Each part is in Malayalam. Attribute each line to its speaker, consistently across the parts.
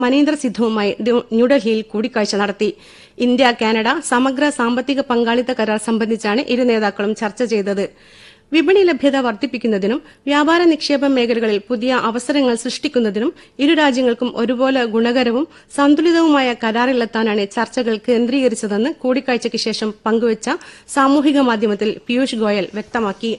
Speaker 1: മനീന്ദ്ര സിദ്ധുവുമായി ന്യൂ- ന്യൂഡൽഹിയിൽ കൂടിക്കാഴ്ച നടത്തി ഇന്ത്യ കാനഡ സമഗ്ര സാമ്പത്തിക പങ്കാളിത്ത കരാർ സംബന്ധിച്ചാണ് ഇരു നേതാക്കളും ചർച്ച ചെയ്തത് വിപണി ലഭ്യത വർദ്ധിപ്പിക്കുന്നതിനും വ്യാപാര നിക്ഷേപ മേഖലകളിൽ പുതിയ അവസരങ്ങൾ സൃഷ്ടിക്കുന്നതിനും ഇരു രാജ്യങ്ങൾക്കും ഒരുപോലെ ഗുണകരവും സന്തുലിതവുമായ കരാറിലെത്താനാണ് ചർച്ചകൾ കേന്ദ്രീകരിച്ചതെന്ന് കൂടിക്കാഴ്ചയ്ക്ക് ശേഷം പങ്കുവച്ച സാമൂഹിക മാധ്യമത്തിൽ പീയൂഷ് ഗോയൽ വ്യക്തമാക്കി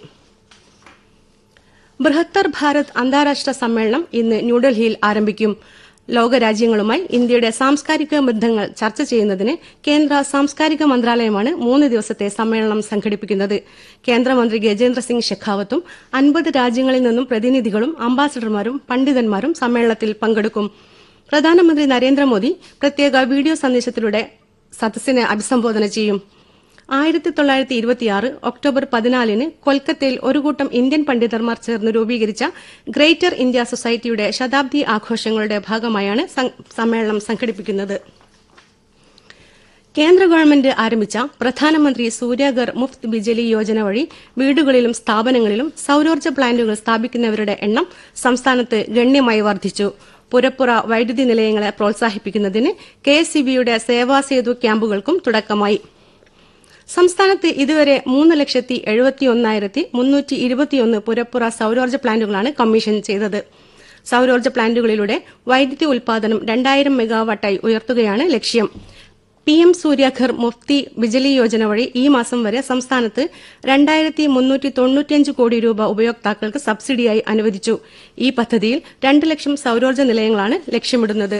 Speaker 1: ബൃഹത്തർ ഭാരത് അന്താരാഷ്ട്ര സമ്മേളനം ഇന്ന് ന്യൂഡൽഹിയിൽ ആരംഭിക്കും ലോകരാജ്യങ്ങളുമായി ഇന്ത്യയുടെ സാംസ്കാരിക ബന്ധങ്ങൾ ചർച്ച ചെയ്യുന്നതിന് കേന്ദ്ര സാംസ്കാരിക മന്ത്രാലയമാണ് മൂന്ന് ദിവസത്തെ സമ്മേളനം സംഘടിപ്പിക്കുന്നത് കേന്ദ്രമന്ത്രി ഗജേന്ദ്ര സിംഗ് ഷെഖാവത്തും അൻപത് രാജ്യങ്ങളിൽ നിന്നും പ്രതിനിധികളും അംബാസഡർമാരും പണ്ഡിതന്മാരും സമ്മേളനത്തിൽ പങ്കെടുക്കും പ്രധാനമന്ത്രി നരേന്ദ്രമോദി പ്രത്യേക വീഡിയോ സന്ദേശത്തിലൂടെ സദസ്സിനെ അഭിസംബോധന ചെയ്യും ആയിരത്തി തൊള്ളായിരത്തി ഇരുപത്തിയാറ് ഒക്ടോബർ പതിനാലിന് കൊൽക്കത്തയിൽ ഒരു കൂട്ടം ഇന്ത്യൻ പണ്ഡിതന്മാർ ചേർന്ന് രൂപീകരിച്ച ഗ്രേറ്റർ ഇന്ത്യ സൊസൈറ്റിയുടെ ശതാബ്ദി ആഘോഷങ്ങളുടെ ഭാഗമായാണ് സം- സമ്മേളനം സംഘടിപ്പിക്കുന്നത് കേന്ദ്ര ഗവൺമെന്റ് ആരംഭിച്ച പ്രധാനമന്ത്രി സൂര്യഗർ മുഫ്ത് ബിജലി യോജന വഴി വീടുകളിലും സ്ഥാപനങ്ങളിലും സൌരോർജ്ജ പ്ലാന്റുകൾ സ്ഥാപിക്കുന്നവരുടെ എണ്ണം സംസ്ഥാനത്ത് ഗണ്യമായി വർദ്ധിച്ചു പുരപ്പുറ വൈദ്യുതി നിലയങ്ങളെ പ്രോത്സാഹിപ്പിക്കുന്നതിന് കെ എസ് സേവാസേതു ക്യാമ്പുകൾക്കും തുടക്കമായി സംസ്ഥാനത്ത് ഇതുവരെ മൂന്ന് ലക്ഷത്തി എഴുപത്തിയൊന്നായിരത്തി മുന്നൂറ്റി ഇരുപത്തിയൊന്ന് പുരപ്പുറ സൌരോർജ്ജ പ്ലാന്റുകളാണ് കമ്മീഷൻ ചെയ്തത് സൌരോർജ്ജ പ്ലാന്റുകളിലൂടെ വൈദ്യുതി ഉൽപാദനം രണ്ടായിരം മെഗാവാട്ടായി ഉയർത്തുകയാണ് ലക്ഷ്യം പി എം സൂര്യഘർ മുഫ്തി ബിജലി യോജന വഴി ഈ മാസം വരെ സംസ്ഥാനത്ത് രണ്ടായിരത്തി മുന്നൂറ്റി തൊണ്ണൂറ്റിയഞ്ച് കോടി രൂപ ഉപയോക്താക്കൾക്ക് സബ്സിഡിയായി അനുവദിച്ചു ഈ പദ്ധതിയിൽ രണ്ട് ലക്ഷം സൌരോർജ്ജ നിലയങ്ങളാണ് ലക്ഷ്യമിടുന്നത്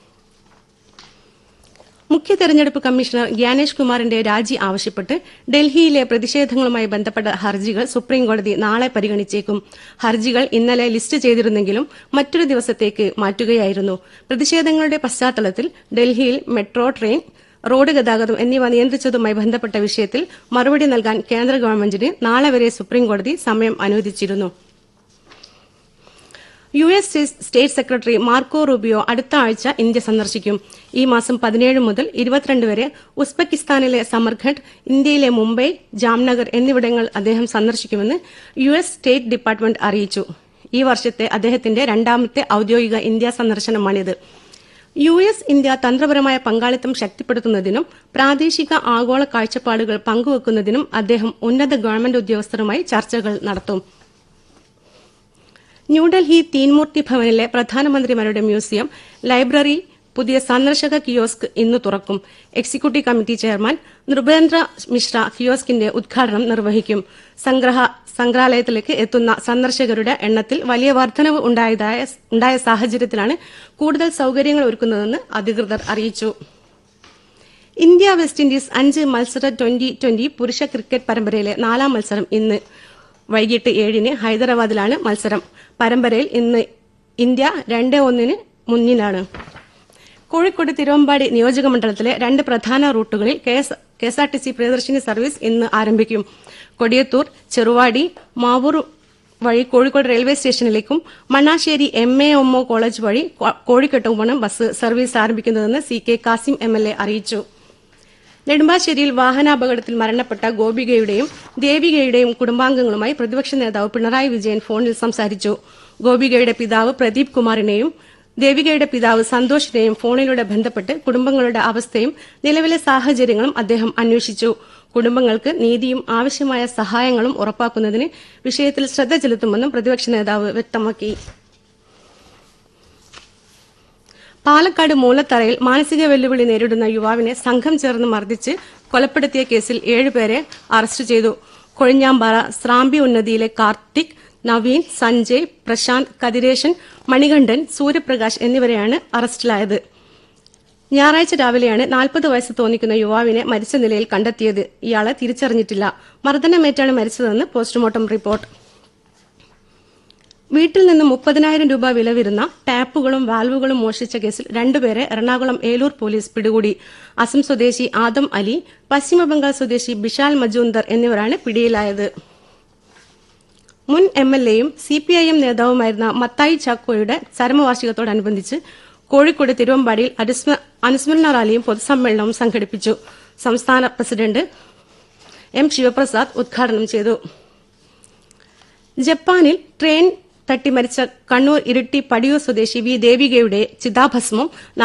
Speaker 1: മുഖ്യ തെരഞ്ഞെടുപ്പ് കമ്മീഷണർ ഗ്യാനേഷ് കുമാറിന്റെ രാജി ആവശ്യപ്പെട്ട് ഡൽഹിയിലെ പ്രതിഷേധങ്ങളുമായി ബന്ധപ്പെട്ട ഹർജികൾ സുപ്രീംകോടതി നാളെ പരിഗണിച്ചേക്കും ഹർജികൾ ഇന്നലെ ലിസ്റ്റ് ചെയ്തിരുന്നെങ്കിലും മറ്റൊരു ദിവസത്തേക്ക് മാറ്റുകയായിരുന്നു പ്രതിഷേധങ്ങളുടെ പശ്ചാത്തലത്തിൽ ഡൽഹിയിൽ മെട്രോ ട്രെയിൻ റോഡ് ഗതാഗതം എന്നിവ നിയന്ത്രിച്ചതുമായി ബന്ധപ്പെട്ട വിഷയത്തിൽ മറുപടി നൽകാൻ കേന്ദ്ര ഗവൺമെന്റിന് നാളെ വരെ സുപ്രീംകോടതി സമയം അനുവദിച്ചിരുന്നു U S state secretary Marco Rubio അടുത്ത ആഴ്ച ഇന്ത്യ സന്ദർശിക്കും ഈ മാസം പതിനേഴ് മുതൽ ഇരുപത്തിരണ്ട് വരെ ഉസ്ബെക്കിസ്ഥാനിലെ സമർഖണ്ഡ് ഇന്ത്യയിലെ മുംബൈ ജാംനഗർ എന്നിവിടങ്ങൾ അദ്ദേഹം സന്ദർശിക്കുമെന്ന് യു എസ് സ്റ്റേറ്റ് ഡിപ്പാർട്ട്മെന്റ് അറിയിച്ചു ഈ വർഷത്തെ അദ്ദേഹത്തിന്റെ രണ്ടാമത്തെ ഔദ്യോഗിക ഇന്ത്യ സന്ദർശനമാണിത് യു എസ് ഇന്ത്യ തന്ത്രപരമായ പങ്കാളിത്തം ശക്തിപ്പെടുത്തുന്നതിനും പ്രാദേശിക ആഗോള കാഴ്ചപ്പാടുകൾ പങ്കുവെക്കുന്നതിനും അദ്ദേഹം ഉന്നത ഗവൺമെന്റ് ഉദ്യോഗസ്ഥരുമായി ചർച്ചകൾ നടത്തും ന്യൂഡൽഹി തീൻമൂർത്തി ഭവനിലെ പ്രധാനമന്ത്രിമാരുടെ മ്യൂസിയം ലൈബ്രറി പുതിയ സന്ദർശക കിയോസ്ക് ഇന്ന് തുറക്കും executive committee chairman Nripendra Mishra കിയോസ്കിന്റെ ഉദ്ഘാടനം നിർവഹിക്കും സംഗ്രഹ സംഗ്രഹാലയത്തിലേക്ക് എത്തുന്ന സന്ദർശകരുടെ എണ്ണത്തിൽ വലിയ വർധനവ് ഉണ്ടായതായ ഉണ്ടായ സാഹചര്യത്തിലാണ് കൂടുതൽ സൌകര്യങ്ങൾ ഒരുക്കുന്നതെന്ന് അധികൃതർ അറിയിച്ചു ഇന്ത്യ വെസ്റ്റ് ഇൻഡീസ് അഞ്ച് മത്സര ട്വന്റി ട്വന്റി പുരുഷ ക്രിക്കറ്റ് പരമ്പരയിലെ നാലാം മത്സരം ഇന്ന് വൈകിട്ട് ഏഴിന് ഹൈദരാബാദിലാണ് മത്സരം പരമ്പരയിൽ ഇന്ന് ഇന്ത്യ രണ്ട് ഒന്നിന് മുന്നിലാണ് കോഴിക്കോട് തിരുവമ്പാടി നിയോജക മണ്ഡലത്തിലെ രണ്ട് പ്രധാന റൂട്ടുകളിൽ K S R T C Priyadarshini service ഇന്ന് ആരംഭിക്കും കൊടിയത്തൂർ ചെറുവാടി മാവൂർ വഴി കോഴിക്കോട് റെയിൽവേ സ്റ്റേഷനിലേക്കും മണ്ണാശ്ശേരി എം എ ഒമ്മോ കോളേജ് വഴി കോ- കോഴിക്കോട്ടുമാണ് ബസ് സർവീസ് ആരംഭിക്കുന്നതെന്ന് C K Kasim M L A അറിയിച്ചു നെടുമ്പാശ്ശേരിയിൽ വാഹനാപകടത്തിൽ മരണപ്പെട്ട ഗോപികയുടെയും ദേവികയുടെയും കുടുംബാംഗങ്ങളുമായി പ്രതിപക്ഷ നേതാവ് പിണറായി വിജയൻ ഫോണിൽ സംസാരിച്ചു ഗോപികയുടെ പിതാവ് പ്രദീപ് കുമാറിനെയും ദേവികയുടെ പിതാവ് സന്തോഷിനെയും ഫോണിലൂടെ ബന്ധപ്പെട്ട് കുടുംബങ്ങളുടെ അവസ്ഥയും നിലവിലെ സാഹചര്യങ്ങളും അദ്ദേഹം അന്വേഷിച്ചു കുടുംബങ്ങൾക്ക് നീതിയും ആവശ്യമായ സഹായങ്ങളും ഉറപ്പാക്കുന്നതിന് വിഷയത്തിൽ ശ്രദ്ധ ചെലുത്തുമെന്നും പ്രതിപക്ഷ നേതാവ് വ്യക്തമാക്കി പാലക്കാട് മൂലത്തറയിൽ മാനസിക വെല്ലുവിളി നേരിടുന്ന യുവാവിനെ സംഘം ചേർന്ന് മർദ്ദിച്ച് കൊലപ്പെടുത്തിയ കേസിൽ ഏഴുപേരെ അറസ്റ്റ് ചെയ്തു കൊഴിഞ്ഞാമ്പാറ സ്രാമ്പി ഉന്നതിയിലെ കാർത്തിക് നവീൻ സഞ്ജയ് പ്രശാന്ത് കതിരേശൻ മണികണ്ഠൻ സൂര്യപ്രകാശ് എന്നിവരെയാണ് അറസ്റ്റിലായത് ഞായറാഴ്ച രാവിലെയാണ് നാൽപ്പത് വയസ്സ് തോന്നിക്കുന്ന യുവാവിനെ മരിച്ച നിലയിൽ കണ്ടെത്തിയത് ഇയാളെ തിരിച്ചറിഞ്ഞിട്ടില്ല മർദ്ദനമേറ്റാണ് മരിച്ചതെന്ന് പോസ്റ്റ്മോർട്ടം റിപ്പോർട്ട് വീട്ടിൽ നിന്ന് മുപ്പതിനായിരം രൂപ വില വരുന്ന ടാപ്പുകളും വാൽവുകളും മോഷ്ടിച്ച കേസിൽ രണ്ടുപേരെ എറണാകുളം ഏലൂർ പോലീസ് പിടികൂടി അസം സ്വദേശി ആദം അലി പശ്ചിമബംഗാൾ സ്വദേശി ബിഷാൽ മജൂന്ദർ എന്നിവരാണ് പിടിയിലായത് മുൻ എം എൽ എയും സി പി ഐ എം നേതാവുമായിരുന്ന മത്തായി ചാക്കോയുടെ ചരമവാർഷികത്തോടനുബന്ധിച്ച് കോഴിക്കോട് തിരുവമ്പാടിയിൽ അനുസ്മ- അനുസ്മരണ റാലിയും പൊതുസമ്മേളനവും സംഘടിപ്പിച്ചു സംസ്ഥാന പ്രസിഡന്റ് എം ശിവപ്രസാദ് ഉദ്ഘാടനം ചെയ്തു ജപ്പാനിൽ ട്രെയിൻ തട്ടി മരിച്ച കണ്ണൂർ ഇരിട്ടി പടിയൂർ സ്വദേശി വി ദേവികയുടെ ചിതാഭസ്മം